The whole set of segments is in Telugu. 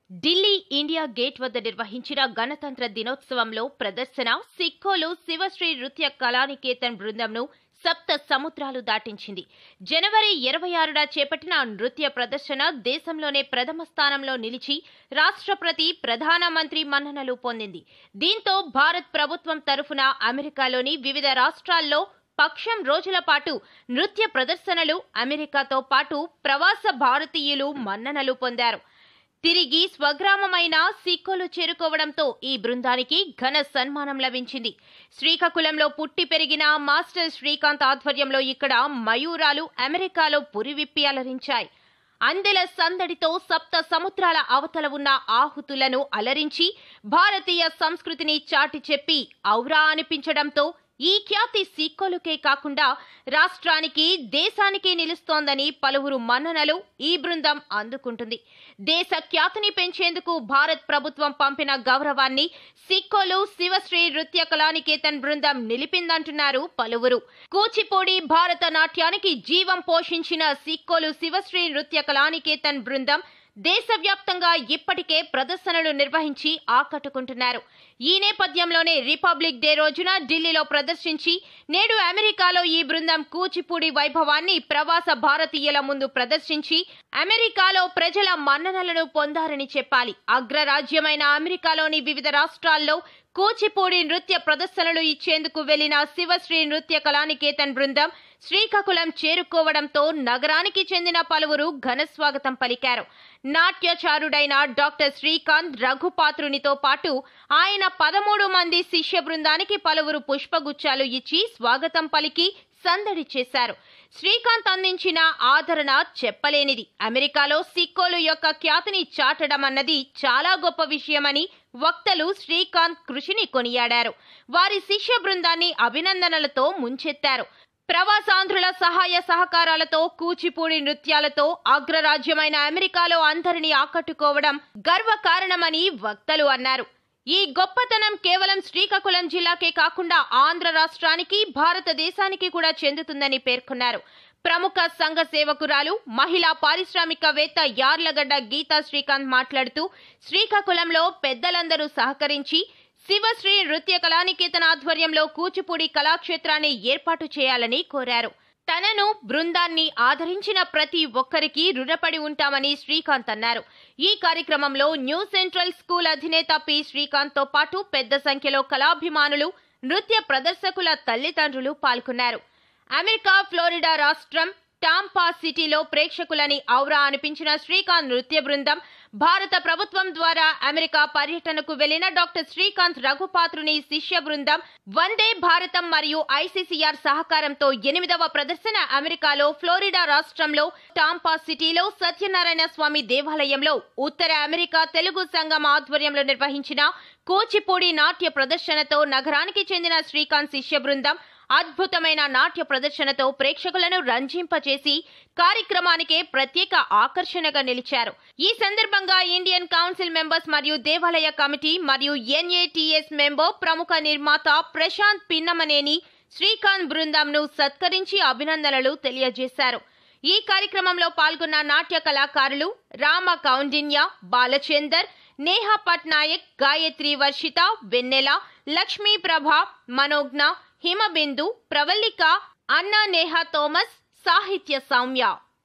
ఢిల్లీ ఇండియా గేట్ వద్ద నిర్వహించిన గణతంత్ర దినోత్సవంలో ప్రదర్శన సిక్కోలు శివశ్రీ నృత్య కళానికేతన్ బృందంను సప్త సముద్రాలు దాటించింది జనవరి ఇరవై ఆరున చేపట్టిన నృత్య ప్రదర్శన దేశంలోనే ప్రథమ స్థానంలో నిలిచి రాష్ట్రపతి ప్రధానమంత్రి మన్ననలు పొందింది దీంతో భారత్ ప్రభుత్వం తరఫున అమెరికాలోని వివిధ రాష్ట్రాల్లో పక్షం రోజుల పాటు నృత్య ప్రదర్శనలు అమెరికాతో పాటు ప్రవాస భారతీయులు మన్ననలు పొందారు తిరిగి స్వగ్రామమైన సిక్కోలు చేరుకోవడంతో ఈ బృందానికి ఘన సన్మానం లభించింది శ్రీకాకుళంలో పుట్టి పెరిగిన మాస్టర్ శ్రీకాంత్ ఆధ్వర్యంలో ఇక్కడ మయూరాలు అమెరికాలో పురివిప్పి అలరించాయి అందెల సందడితో సప్త సముద్రాల అవతల ఉన్న ఆహుతులను అలరించి భారతీయ సంస్కృతిని చాటి చెప్పి ఔరా అనిపించడంతో ఈ ఖ్యాతి సిక్కోలుకే కాకుండా రాష్ట్రానికి దేశానికి నిలుస్తోందని పలువురు మన్ననలు ఈ బృందం అందుకుంటుంది దేశ ఖ్యాతిని పెంచేందుకు భారత్ ప్రభుత్వం పంపిన గౌరవాన్ని సిక్కోలు శివశ్రీ నృత్య కళానికేతన్ బృందం నిలిపిందంటున్నారు పలువురు కూచిపూడి భారత నాట్యానికి జీవం పోషించిన సిక్కోలు శివశ్రీ నృత్య కళానికేతన్ బృందం దేశవ్యాప్తంగా ఇప్పటికే ప్రదర్శనలు నిర్వహించి ఆకట్టుకుంటున్నారు ఈ నేపథ్యంలోనే రిపబ్లిక్ డే రోజున ఢిల్లీలో ప్రదర్శించి నేడు అమెరికాలో ఈ బృందం కూచిపూడి వైభవాన్ని ప్రవాస భారతీయుల ముందు ప్రదర్శించి అమెరికాలో ప్రజల మన్ననలను పొందారని చెప్పాలి అగ్రరాజ్యమైన అమెరికాలోని వివిధ రాష్ట్రాల్లో కూచిపూడి నృత్య ప్రదర్శనలు ఇచ్చేందుకు వెళ్లిన శివశ్రీ నృత్య కళానికేతన్ బృందం శ్రీకాకుళం చేరుకోవడంతో నగరానికి చెందిన పలువురు ఘన స్వాగతం పలికారు నాట్యచారుడైన డాక్టర్ శ్రీకాంత్ రఘుపాత్రునితో పాటు ఆయన పదమూడు మంది శిష్య బృందానికి పలువురు పుష్పగుచ్చాలు ఇచ్చి స్వాగతం పలికి సందడి చేశారు శ్రీకాంత్ అందించిన ఆదరణ చెప్పలేనిది అమెరికాలో సిక్కోలు యొక్క ఖ్యాతిని చాటడం అన్నది చాలా గొప్ప విషయమని వక్తలు శ్రీకాంత్ కృషిని కొనియాడారు వారి శిష్య బృందాన్ని అభినందనలతో ముంచెత్తారు ప్రవాసాంధ్రుల సహాయ సహకారాలతో కూచిపూడి నృత్యాలతో అగ్రరాజ్యమైన అమెరికాలో అందరినీ ఆకట్టుకోవడం గర్వకారణమని వక్తలు అన్నారు ఈ గొప్పతనం కేవలం శ్రీకాకుళం జిల్లాకే కాకుండా ఆంధ్ర రాష్ట్రానికి భారతదేశానికి కూడా చెందుతుందని పేర్కొన్నారు ప్రముఖ సంఘ సేవకురాలు మహిళా పారిశ్రామికవేత్త యార్లగడ్డ గీతా శ్రీకాంత్ మాట్లాడుతూ శ్రీకాకుళంలో పెద్దలందరూ సహకరించి శివశ్రీ నృత్య కళానికేతన ఆధ్వర్యంలో కూచిపూడి కళాక్షేత్రాన్ని ఏర్పాటు చేయాలని కోరారు తనను బృందాన్ని ఆదరించిన ప్రతి ఒక్కరికి రుణపడి ఉంటామని శ్రీకాంత్ అన్నారు ఈ కార్యక్రమంలో న్యూ సెంట్రల్ స్కూల్ అధినేత పి శ్రీకాంత్ తో పాటు పెద్ద సంఖ్యలో కళాభిమానులు నృత్య ప్రదర్శకుల తల్లిదండ్రులు పాల్గొన్నారు అమెరికా ఫ్లోరిడా రాష్ట్రం టాంపా సిటీలో ప్రేక్షకులని ఔరా అనిపించిన శ్రీకాంత్ నృత్య బృందం భారత ప్రభుత్వం ద్వారా అమెరికా పర్యటనకు వెళ్లిన డాక్టర్ శ్రీకాంత్ రఘుపాత్రుని శిష్య బృందం వందే భారతం మరియు ఐసీసీఆర్ సహకారంతో ఎనిమిదవ ప్రదర్శన అమెరికాలో ఫ్లోరిడా రాష్ట్రంలో టాంపా సిటీలో సత్యనారాయణ స్వామి దేవాలయంలో ఉత్తర అమెరికా తెలుగు సంఘం ఆధ్వర్యంలో నిర్వహించిన కూచిపూడి నాట్య ప్రదర్శనతో నగరానికి చెందిన శ్రీకాంత్ శిష్య బృందం అద్భుతమైన నాట్య ప్రదర్శనతో ప్రేక్షకులను రంజింపచేసి కార్యక్రమానికే ప్రత్యేక ఆకర్షణగా నిలిచారు ఈ సందర్భంగా ఇండియన్ కౌన్సిల్ మెంబర్స్ మరియు దేవాలయ కమిటీ మరియు ఎన్ఏటిఎస్ మెంబర్ ప్రముఖ నిర్మాత ప్రశాంత్ పిన్నమనేని శ్రీకాంత్ బృందంను సత్కరించి అభినందనలు తెలియజేశారు ఈ కార్యక్రమంలో పాల్గొన్న నాట్య కళాకారులు రామ కౌండిన్య బాలచందర్ నేహా పట్నాయక్ గాయత్రి వర్షిత వెన్నెల లక్ష్మీ ప్రభ మనోజ్ఞ హిమబిందు ప్రవల్లిక అన్నా నేహా థోమస్ సాహిత్య సౌమ్య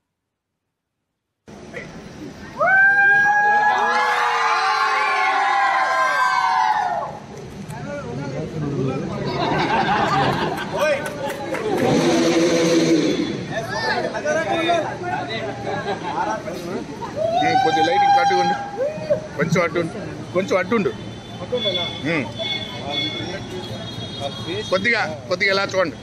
ఉమ్, కొద్దిగా లైటింగ్ అడ్డుండు కొంచెం అడ్డుండు కొంచెం అడ్డుండు ఉమ్. కొద్దిగా కొద్దిగా ఎలా చూడండి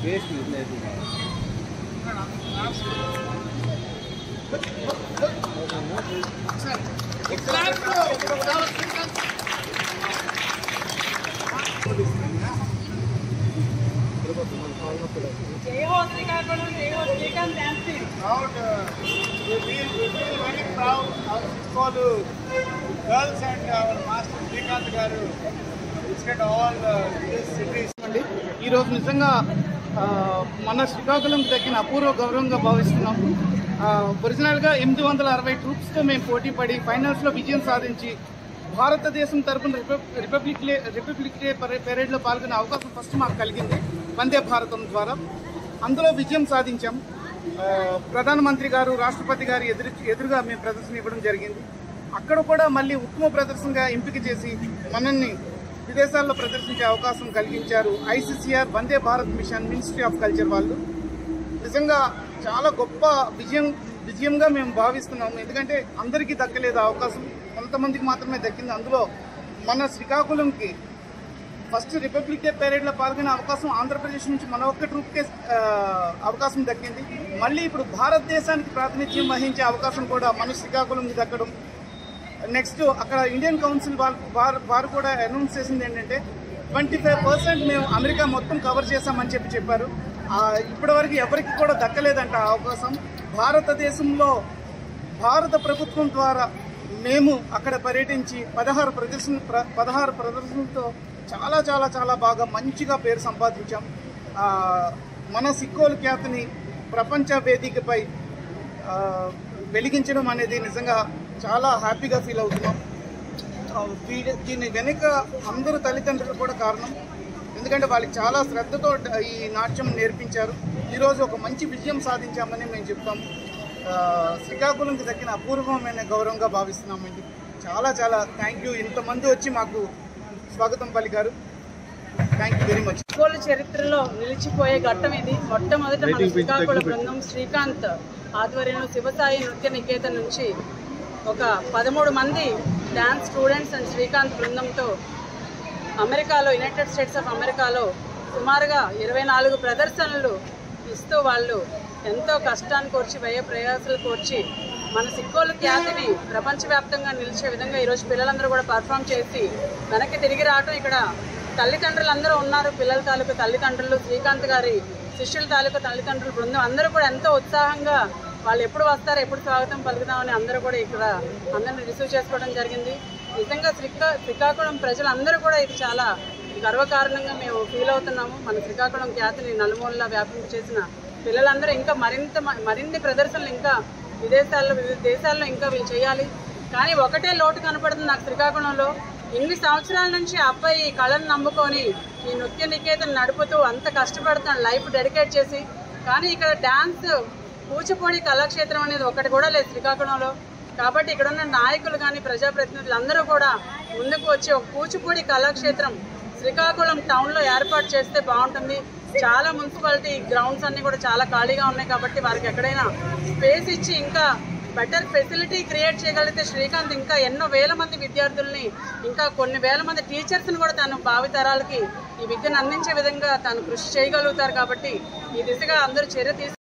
జై హో శ్రీకాకుళం జై హో Srikanth dancing proud. Uh, we feel we feel very proud. Our school girls and our master Srikanth garu visited all uh, these cities. అండి ఈరోజు నిజంగా ఆ, మన శ్రీకాకుళం తగ్గిన అపూర్వ గౌరవంగా భావిస్తున్నాం ఆ, ఒరిజినల్గా ఎనిమిది వందల అరవై ట్రూప్స్తో మేము పోటీ పడి ఫైనల్స్లో విజయం సాధించి భారతదేశం తరపున రిపబ్- రిపబ్లిక్ డే రిపబ్లిక్ డే పరే- పెరేడ్లో పాల్గొనే అవకాశం ఫస్ట్ మాకు కలిగింది వందే భారతం ద్వారా అందులో విజయం సాధించాం ఆ, ప్రధానమంత్రి గారు రాష్ట్రపతి గారు ఎదురు ఎదురుగా మేము ప్రదర్శన ఇవ్వడం జరిగింది అక్కడ కూడా మళ్ళీ ఉత్తమ ప్రదర్శనగా ఎంపిక చేసి మనల్ని విదేశాల్లో ప్రదర్శించే అవకాశం కలిగించారు ICCR Vande Bharat mission ministry of culture వాళ్ళు నిజంగా చాలా గొప్ప విజయం విజయంగా మేము భావిస్తున్నాము ఎందుకంటే అందరికీ దక్కలేదు ఆ అవకాశం కొంతమందికి మాత్రమే దక్కింది అందులో మన శ్రీకాకుళంకి ఫస్ట్ రిపబ్లిక్ డే పెరేడ్లో పాల్గొనే అవకాశం ఆంధ్రప్రదేశ్ నుంచి మన ఒక్క ట్రూప్కే ఆ, అవకాశం దక్కింది మళ్ళీ ఇప్పుడు భారతదేశానికి ప్రాతినిధ్యం వహించే అవకాశం కూడా మన శ్రీకాకుళంకి దక్కడం నెక్స్ట్ అక్కడ ఇండియన్ కౌన్సిల్ వాళ్ళు వారు వారు కూడా అనౌన్స్ చేసింది ఏంటంటే ట్వంటీ ఫైవ్ పర్సెంట్ మేము అమెరికా మొత్తం కవర్ చేస్తామని చెప్పి చెప్పారు ఆ, ఇప్పటివరకు ఎవరికి కూడా దక్కలేదంట ఆ అవకాశం భారతదేశంలో భారత ప్రభుత్వం ద్వారా మేము అక్కడ పర్యటించి పదహారు ప్రదర్శన ప్ర- పదహారు ప్రదర్శనలతో చాలా చాలా చాలా బాగా మంచిగా పేరు సంపాదించాం ఆ, మన సిక్కోలు ఖ్యాతిని ప్రపంచ వేదికపై ఆ, వెలిగించడం అనేది నిజంగా చాలా హ్యాపీగా ఫీల్ అవుతున్నాం ఆ, వీడి దీని వెనుక అందరూ తల్లిదండ్రులు కూడా కారణం ఎందుకంటే వాళ్ళకి చాలా శ్రద్ధతో డ- ఈ నాట్యం నేర్పించారు ఈరోజు ఒక మంచి విజయం సాధించామని మేము చెప్తాము ఆ, శ్రీకాకుళంకి దక్కిన అపూర్వమైన గౌరవంగా భావిస్తున్నామండి చాలా చాలా థ్యాంక్ యూ ఇంతమంది వచ్చి మాకు స్వాగతం పలికారు thank you very much Ongole చరిత్రలో నిలిచిపోయే ఘట్టం ఇది మొట్టమొదట మన శ్రీకాకుళం బృందం శ్రీకాంత్ ఆధ్వర్యంలో శివసాయి నృత్య నికేతన్ నుంచి ఒక పదమూడు మంది డ్యాన్స్ స్టూడెంట్స్ అండ్ శ్రీకాంత్ బృందంతో అమెరికాలో యునైటెడ్ స్టేట్స్ ఆఫ్ అమెరికాలో సుమారుగా ఇరవై నాలుగు ప్రదర్శనలు ఇస్తూ వాళ్ళు ఎంతో కష్టాన్ని కోర్చి వ్యయ ప్రయాసాలు కోర్చి మన సిక్కోలు ఖ్యాతిని ప్రపంచవ్యాప్తంగా నిలిచే విధంగా ఈరోజు పిల్లలందరూ కూడా పర్ఫామ్ చేసి వెనక్కి తిరిగి రావటం ఇక్కడ తల్లిదండ్రులు అందరూ ఉన్నారు పిల్లల తాలూకు తల్లిదండ్రులు శ్రీకాంత్ గారి శిష్యుల తాలూకు తల్లిదండ్రుల బృందం అందరూ కూడా ఎంతో ఉత్సాహంగా వాళ్ళు ఎప్పుడు వస్తారు ఎప్పుడు స్వాగతం పలుకుతామని అందరూ కూడా ఇక్కడ అందరిని రిసీవ్ చేసుకోవడం జరిగింది నిజంగా శ్రీకా శ్రీకాకుళం ప్రజలందరూ కూడా ఇది చాలా గర్వకారణంగా మేము ఫీల్ అవుతున్నాము మన శ్రీకాకుళం ఖ్యాతిని నలుమూలలా వ్యాపింప చేసిన పిల్లలందరూ ఇంకా మరింత మ- మరిన్ని ప్రదర్శనలు ఇంకా విదేశాల్లో వివిధ దేశాల్లో ఇంకా వీళ్ళు చేయాలి కానీ ఒకటే లోటు కనపడుతుంది నాకు శ్రీకాకుళంలో ఇన్ని సంవత్సరాల నుంచి ఆ అబ్బాయి ఈ కళను నమ్ముకొని ఈ నృత్య నికేతన్ నడుపుతూ అంత కష్టపడుతున్నాడు లైఫ్ డెడికేట్ చేసి కానీ ఇక్కడ డ్యాన్స్ కూచిపూడి కళాక్షేత్రం అనేది ఒకటి కూడా లేదు శ్రీకాకుళంలో కాబట్టి ఇక్కడ ఉన్న నాయకులు కానీ ప్రజాప్రతినిధులు అందరూ కూడా ముందుకు వచ్చి ఒక కూచిపూడి కళాక్షేత్రం శ్రీకాకుళం టౌన్లో ఏర్పాటు చేస్తే బాగుంటుంది చాలా మున్సిపాలిటీ గ్రౌండ్స్ అన్ని కూడా చాలా ఖాళీగా ఉన్నాయి కాబట్టి వారికి ఎక్కడైనా స్పేస్ ఇచ్చి ఇంకా బెటర్ ఫెసిలిటీ క్రియేట్ చేయగలిగితే శ్రీకాంత్ ఇంకా ఎన్నో వేల మంది విద్యార్థుల్ని ఇంకా కొన్ని వేల మంది టీచర్స్ని కూడా తను భావితరాలకి ఈ విద్యను అందించే విధంగా తాను కృషి చేయగలుగుతారు కాబట్టి ఈ దిశగా అందరూ చర్య తీసు